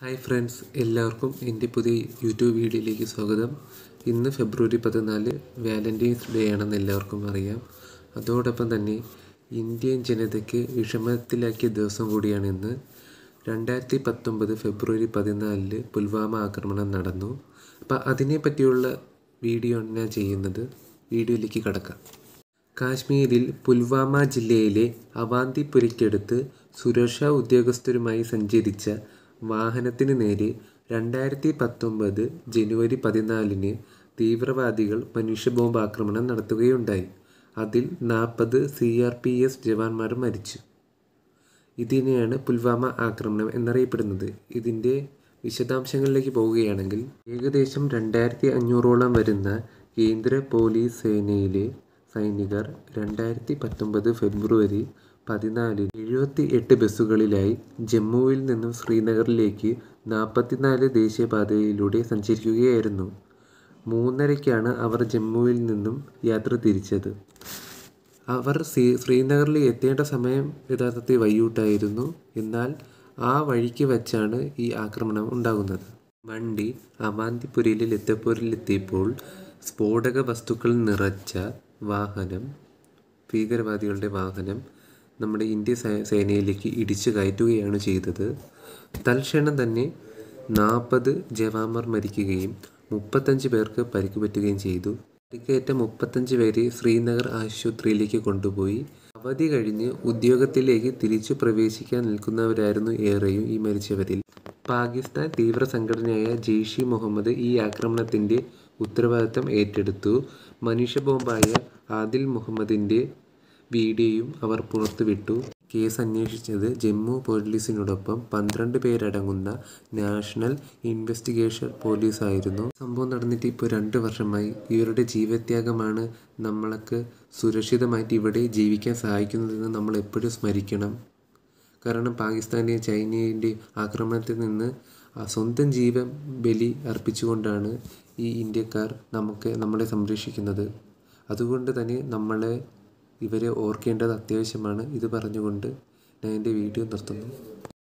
hi friends എല്ലാവർക്കും എൻ്റെ പുതിയ യൂട്യൂബ് വീഡിയോയിലേക്ക് സ്വാഗതം ഇന്ന് ഫെബ്രുവരി പതിനാല് വാലൻറ്റൈൻസ് ഡേ ആണെന്ന് എല്ലാവർക്കും അറിയാം അതോടൊപ്പം തന്നെ ഇന്ത്യൻ ജനതയ്ക്ക് വിഷമത്തിലാക്കിയ ദിവസം കൂടിയാണ് ഇന്ന് രണ്ടായിരത്തി പത്തൊമ്പത് ഫെബ്രുവരി പതിനാലില് പുൽവാമ ആക്രമണം നടന്നു അപ്പം അതിനെ പറ്റിയുള്ള വീഡിയോ ആണ് ഞാൻ ചെയ്യുന്നത് വീഡിയോയിലേക്ക് കടക്കാം കാശ്മീരിൽ പുൽവാമ ജില്ലയിലെ അവാന്തിപുരയ്ക്കടുത്ത് സുരക്ഷാ ഉദ്യോഗസ്ഥരുമായി സഞ്ചരിച്ച വാഹനത്തിന് നേരെ രണ്ടായിരത്തി പത്തൊമ്പത് ജനുവരി പതിനാലിന് തീവ്രവാദികൾ മനുഷ്യ ബോംബ് ആക്രമണം നടത്തുകയുണ്ടായി അതിൽ നാൽപ്പത് സി ആർ പി എസ് ജവാന്മാർ മരിച്ചു ഇതിനെയാണ് പുൽവാമ ആക്രമണം എന്നറിയപ്പെടുന്നത് ഇതിൻ്റെ വിശദാംശങ്ങളിലേക്ക് പോവുകയാണെങ്കിൽ ഏകദേശം രണ്ടായിരത്തി അഞ്ഞൂറോളം വരുന്ന കേന്ദ്ര പോലീസ് സേനയിലെ സൈനികർ രണ്ടായിരത്തി പത്തൊമ്പത് ഫെബ്രുവരി പതിനാലിന് എഴുപത്തി എട്ട് ബസ്സുകളിലായി ജമ്മുവിൽ നിന്നും ശ്രീനഗറിലേക്ക് നാൽപ്പത്തിനാല് ദേശീയപാതയിലൂടെ സഞ്ചരിക്കുകയായിരുന്നു മൂന്നരയ്ക്കാണ് അവർ ജമ്മുവിൽ നിന്നും യാത്ര തിരിച്ചത് അവർ ശ്രീ ശ്രീനഗറിൽ എത്തേണ്ട സമയം യഥാർത്ഥത്തിൽ വൈകിട്ടായിരുന്നു എന്നാൽ ആ വഴിക്ക് വച്ചാണ് ഈ ആക്രമണം ഉണ്ടാകുന്നത് വണ്ടി അവാന്തിപുരയിൽ എത്തപ്പൂരിലെത്തിയപ്പോൾ സ്ഫോടക വസ്തുക്കൾ നിറച്ച വാഹനം ഭീകരവാദികളുടെ വാഹനം നമ്മുടെ ഇന്ത്യ സേ- സേനയിലേക്ക് ഇടിച്ചു കയറ്റുകയാണ് ചെയ്തത് തൽക്ഷണം തന്നെ നാൽപ്പത് ജവാന്മാർ മരിക്കുകയും മുപ്പത്തഞ്ച് പേർക്ക് പരിക്ക് പറ്റുകയും ചെയ്തു പരിക്കേറ്റ മുപ്പത്തഞ്ച് പേരെ ശ്രീനഗർ ആശുപത്രിയിലേക്ക് കൊണ്ടുപോയി അവധി കഴിഞ്ഞ് ഉദ്യോഗത്തിലേക്ക് തിരിച്ചു പ്രവേശിക്കാൻ നിൽക്കുന്നവരായിരുന്നു ഏറെയും ഈ മരിച്ചവരിൽ പാകിസ്ഥാൻ തീവ്ര സംഘടനയായ ജെയ്ഷ് ഇ മുഹമ്മദ് ഈ ആക്രമണത്തിൻ്റെ ഉത്തരവാദിത്തം ഏറ്റെടുത്തു മനുഷ്യ ബോംബായ ആദിൽ മുഹമ്മദിൻ്റെ വീഡിയോയും അവർ പുറത്തുവിട്ടു കേസ് അന്വേഷിച്ചത് ജമ്മു പോലീസിനോടൊപ്പം പന്ത്രണ്ട് പേരടങ്ങുന്ന നാഷണൽ ഇൻവെസ്റ്റിഗേഷൻ പോലീസായിരുന്നു സംഭവം നടന്നിട്ട് ഇപ്പോൾ രണ്ട് വർഷമായി ഇവരുടെ ജീവത്യാഗമാണ് നമ്മളൊക്കെ സുരക്ഷിതമായിട്ട് ഇവിടെ ജീവിക്കാൻ സഹായിക്കുന്നതെന്ന് നമ്മൾ എപ്പോഴും സ്മരിക്കണം കാരണം പാകിസ്ഥാൻ്റെയും ചൈനയുടെയും ആക്രമണത്തിൽ നിന്ന് ആ സ്വന്തം ജീവൻ ബലി അർപ്പിച്ചുകൊണ്ടാണ് ഈ ഇന്ത്യക്കാർ നമുക്ക് നമ്മളെ സംരക്ഷിക്കുന്നത് അതുകൊണ്ട് തന്നെ നമ്മളെ ഇവരെ ഓർക്കേണ്ടത് അത്യാവശ്യമാണ് ഇത് പറഞ്ഞുകൊണ്ട് ഞാൻ എൻ്റെ വീഡിയോ നിർത്തുന്നു